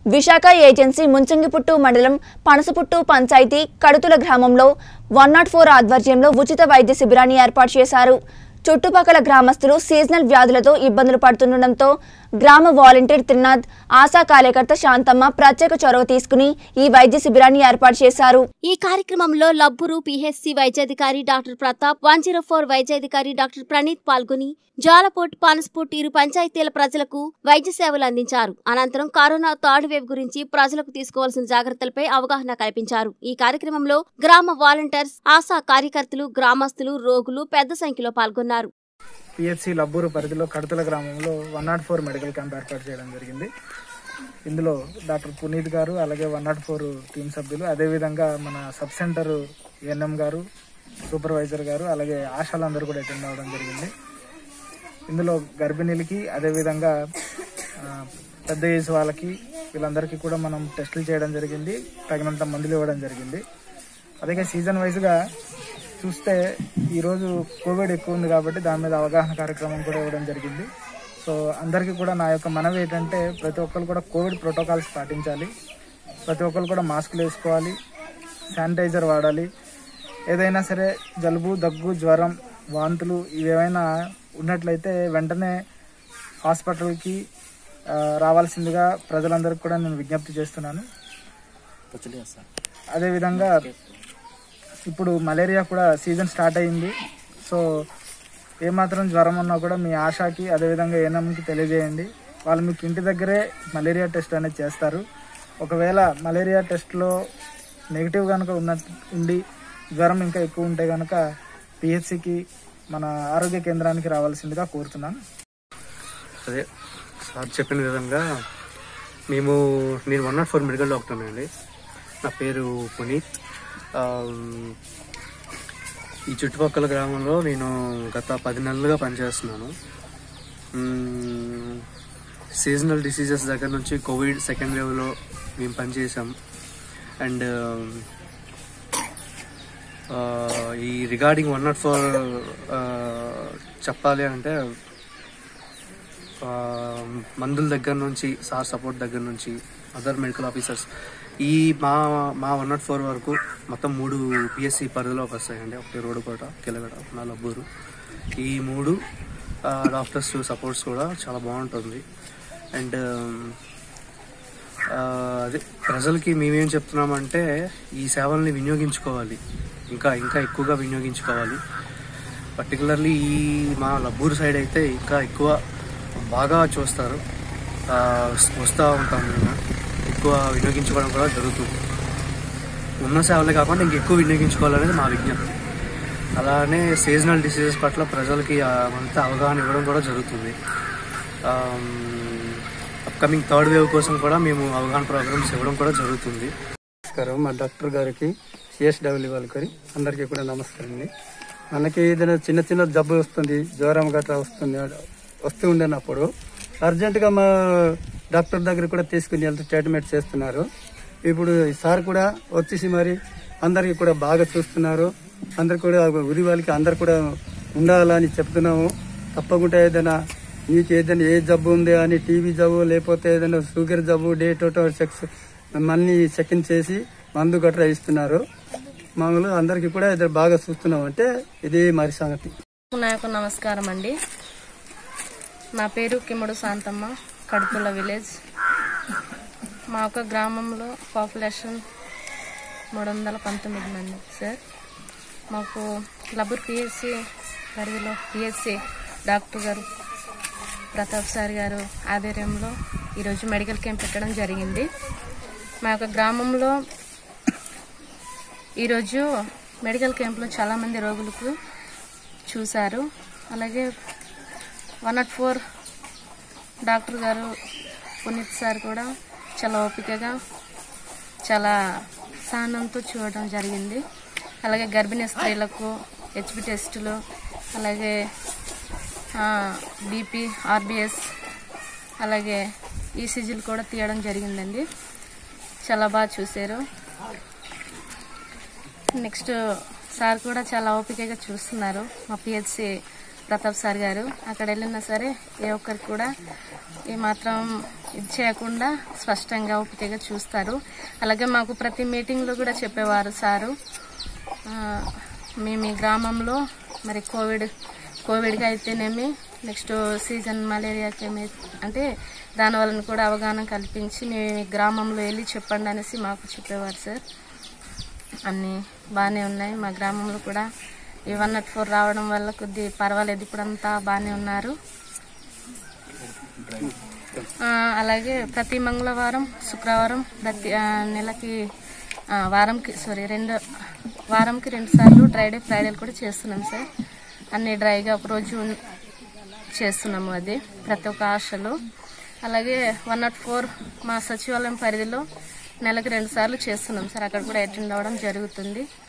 Visakha agency Munchingiputtu మండలం పనసపుట్టు పంచాయతీ కడుతుల గ్రామంలో one nought four ఆధ్వర్యంలో ఉచిత వైద్య శిబిరాన్ని ఏర్పాటు చేశారు చుట్టుపక్కల గ్రామస్తులు సీజనల్ వ్యాధులతో ఇబ్బందులు పడుతుండటంతో గ్రామ వాలంటీర్ త్రినాథ్ ఆశా కార్యకర్త శాంతమ్మ ప్రత్యేక చొరవ తీసుకుని ఈ వైద్య శిబిరాన్ని ఏర్పాటు చేశారు ఈ కార్యక్రమంలో లబ్బురు పిహెచ్సి వైద్యాధికారి doctor Pratap one zero four వైద్యాధికారి డాక్టర్ ప్రణీత్ పాల్గొని జాలపోట్ పానస్పోట్ ఇరు పంచాయతీల ప్రజలకు వైద్య సేవలు అందించారు అనంతరం కరోనా థర్డ్ వేవ్ గురించి ప్రజలకు తీసుకోవాల్సిన జాగ్రత్తలపై అవగాహన కల్పించారు ఈ కార్యక్రమంలో గ్రామ వాలంటీర్స్ ఆశా కార్యకర్తలు గ్రామస్తులు రోగులు పెద్ద సంఖ్యలో పాల్గొన్నారు పిహెచ్సి లబ్బూరు పరిధిలో కడతల గ్రామంలో one nought four medical camp ఏర్పాటు చేయడం జరిగింది ఇందులో డాక్టర్ పునీత్ గారు అలాగే వన్ నాట్ ఫోర్ టీం సభ్యులు అదేవిధంగా మన సబ్ సెంటర్ ఎన్ఎం గారు సూపర్వైజర్ గారు అలాగే ఆశాలందరూ కూడా అటెండ్ అవ్వడం జరిగింది ఇందులో గర్భిణీలకి అదేవిధంగా ఆ, పెద్ద ఏజ్ వాళ్ళకి వీళ్ళందరికీ కూడా మనం టెస్టులు చేయడం జరిగింది తగినంత మందులు ఇవ్వడం జరిగింది అలాగే సీజన్ వైజ్గా చూస్తే ఈరోజు కోవిడ్ ఎక్కువ ఉంది కాబట్టి దాని మీద అవగాహన కార్యక్రమం కూడా ఇవ్వడం జరిగింది సో అందరికీ కూడా నా యొక్క మనవి ఏంటంటే ప్రతి ఒక్కరు కూడా కోవిడ్ ప్రోటోకాల్స్ పాటించాలి ప్రతి ఒక్కరు కూడా మాస్కులు వేసుకోవాలి శానిటైజర్ వాడాలి ఏదైనా సరే జలుబు దగ్గు జ్వరం వాంతులు ఇవేమైనా ఉన్నట్లయితే వెంటనే హాస్పిటల్కి ఆ, రావాల్సిందిగా ప్రజలందరికీ కూడా నేను విజ్ఞప్తి చేస్తున్నాను అదేవిధంగా ఇప్పుడు మలేరియా కూడా సీజన్ స్టార్ట్ అయింది సో ఏమాత్రం జ్వరం ఉన్నా కూడా మీ ఆశాకి అదేవిధంగా ఏఎన్ఎంకి తెలియజేయండి వాళ్ళు మీకు ఇంటి దగ్గరే మలేరియా టెస్ట్ అనేది చేస్తారు ఒకవేళ మలేరియా టెస్ట్లో నెగిటివ్ కనుక ఉన్న ఉండి జ్వరం ఇంకా ఎక్కువ ఉంటే కనుక పిహెచ్సికి మన ఆరోగ్య కేంద్రానికి రావాల్సిందిగా కోరుతున్నాను అదే సార్ చెప్పిన విధంగా మేము నేను one nought four medical doctor అండి నా పేరు పునీత్ ఆమ్, ఈ చుట్టుపక్కల గ్రామంలో నేను గత పది నెలలుగా పనిచేస్తున్నాను మ్మ్, సీజనల్ డిసీజెస్ దగ్గర నుంచి కోవిడ్ సెకండ్ వేవ్లో మేము పనిచేసాం అండ్ ఆ, ఈ రిగార్డింగ్ వన్ నాట్ ఫోర్ చెప్పాలి అంటే ఆ, మందుల దగ్గర నుంచి సార్ సపోర్ట్ దగ్గర నుంచి అదర్ మెడికల్ ఆఫీసర్స్ ఈ మా మా వన్ నాట్ ఫోర్ వరకు మొత్తం మూడు పిఎస్సి పరిధిలోకి వస్తాయండి ఒకటి రోడ్డుకోట కిలగడ నలబ్బూరు ఈ మూడు ఆ, డాక్టర్స్ సపోర్ట్స్ కూడా చాలా బాగుంటుంది అండ్ ఆ, అదే ప్రజలకి మేమేం చెప్తున్నామంటే ఈ సేవల్ని వినియోగించుకోవాలి ఇంకా ఇంకా ఎక్కువగా వినియోగించుకోవాలి పర్టికులర్లీ ఈ మా లబ్బూరు సైడ్ అయితే ఇంకా ఎక్కువ బాగా చూస్తారు ఆ, వస్తూ ఉంటాం మేము ఎక్కువ వినియోగించుకోవడం కూడా జరుగుతుంది ఉన్న సేవలే కాకుండా ఇంకెక్కువ వినియోగించుకోవాలనేది మా విజ్ఞప్తి అలానే సీజనల్ డిసీజెస్ పట్ల ప్రజలకి ఆ, అంతా అవగాహన ఇవ్వడం కూడా జరుగుతుంది అప్కమింగ్ థర్డ్ వేవ్ కోసం కూడా మేము అవగాహన ప్రోగ్రామ్స్ ఇవ్వడం కూడా జరుగుతుంది నమస్కారం మా డాక్టర్ గారికి సిఎస్డబ్ల్యూ వాళ్ళకి అందరికీ కూడా నమస్కారం అండి మనకి ఏదైనా చిన్న చిన్న జబ్బు వస్తుంది జ్వరం గట్రా వస్తుంది వస్తూ ఉండేనప్పుడు అర్జెంటుగా మా డాక్టర్ దగ్గర కూడా తీసుకుని వెళ్తూ ట్రీట్మెంట్ చేస్తున్నారు ఇప్పుడు ఈ సార్ కూడా వచ్చేసి మరి అందరికీ కూడా బాగా చూస్తున్నారు అందరు కూడా ఉరి వాళ్ళకి అందరు కూడా ఉండాలని చెప్తున్నాము తప్పకుండా ఏదైనా మీకు ఏదైనా ఏ జబ్బు ఉంది అని టీవీ జబ్బు లేకపోతే ఏదైనా షుగర్ జబ్బు డే టోటల్ సెక్స్ మన్ని చెకింగ్ చేసి మందు గట్రా ఇస్తున్నారు మామూలు అందరికీ కూడా ఇద్దరు బాగా చూస్తున్నాం అంటే ఇది మరి సంగతి నాకు నమస్కారం అండి నా పేరు కిమ్మడు శాంతమ్మ కడుపుల విలేజ్ మా యొక్క గ్రామంలో పాపులేషన్ మూడు వందల పంతొమ్మిది మంది సార్ మాకు లబుర్ పిహెచ్సి పరిధిలో పిహెచ్సి డాక్టర్ గారు ప్రతాప్ సార్ గారు ఆధ్వర్యంలో ఈరోజు మెడికల్ క్యాంప్ పెట్టడం జరిగింది మా యొక్క గ్రామంలో ఈరోజు మెడికల్ క్యాంప్లో చాలామంది రోగులకు చూశారు అలాగే వన్ నాట్ ఫోర్ డాక్టర్ గారు పునీత్ సార్ కూడా చాలా ఓపికగా చాలా సహనంతో చూడడం జరిగింది అలాగే గర్భిణీ స్త్రీలకు హెచ్పి టెస్టులు అలాగే బీపీ ఆర్బిఎస్ అలాగే ఈసీజీలు కూడా తీయడం జరిగిందండి చాలా బాగా చూశారు నెక్స్ట్ సార్ కూడా చాలా ఓపికగా చూస్తున్నారు మా పిహెచ్సి ప్రతాప్ సార్ గారు అక్కడ వెళ్ళినా సరే ఏ ఒక్కరికి కూడా ఈ మాత్రం ఇది చేయకుండా స్పష్టంగా ఓపికగా చూస్తారు అలాగే మాకు ప్రతి మీటింగ్లో కూడా చెప్పేవారు సారు ఆ, మీ మీ గ్రామంలో మరి కోవిడ్ కోవిడ్గా అయితేనేమి నెక్స్ట్ సీజన్ మలేరియాకి ఏమి అంటే దాని వలన కూడా అవగాహన కల్పించి మీ మీ గ్రామంలో వెళ్ళి చెప్పండి అనేసి మాకు చెప్పేవారు సార్ అన్నీ బాగానే ఉన్నాయి మా గ్రామంలో కూడా ఈ వన్ నాట్ ఫోర్ రావడం వల్ల కొద్ది పర్వాలేదు ఇప్పుడంతా బాగానే ఉన్నారు ఆ, అలాగే ప్రతి మంగళవారం శుక్రవారం ప్రతి ఆ, నెలకి ఆ, వారంకి సారీ రెండు వారంకి రెండు సార్లు డ్రై డే ఫ్రైడేలు కూడా చేస్తున్నాం సార్ అన్ని డ్రైగా ఒకరోజు ఉన్- చేస్తున్నాము అది ప్రతి ఒక్క ఆశలో అలాగే వన్ నాట్ ఫోర్ మా సచివాలయం పరిధిలో నెలకు రెండు సార్లు చేస్తున్నాం సార్ అక్కడ కూడా అటెండ్ అవ్వడం జరుగుతుంది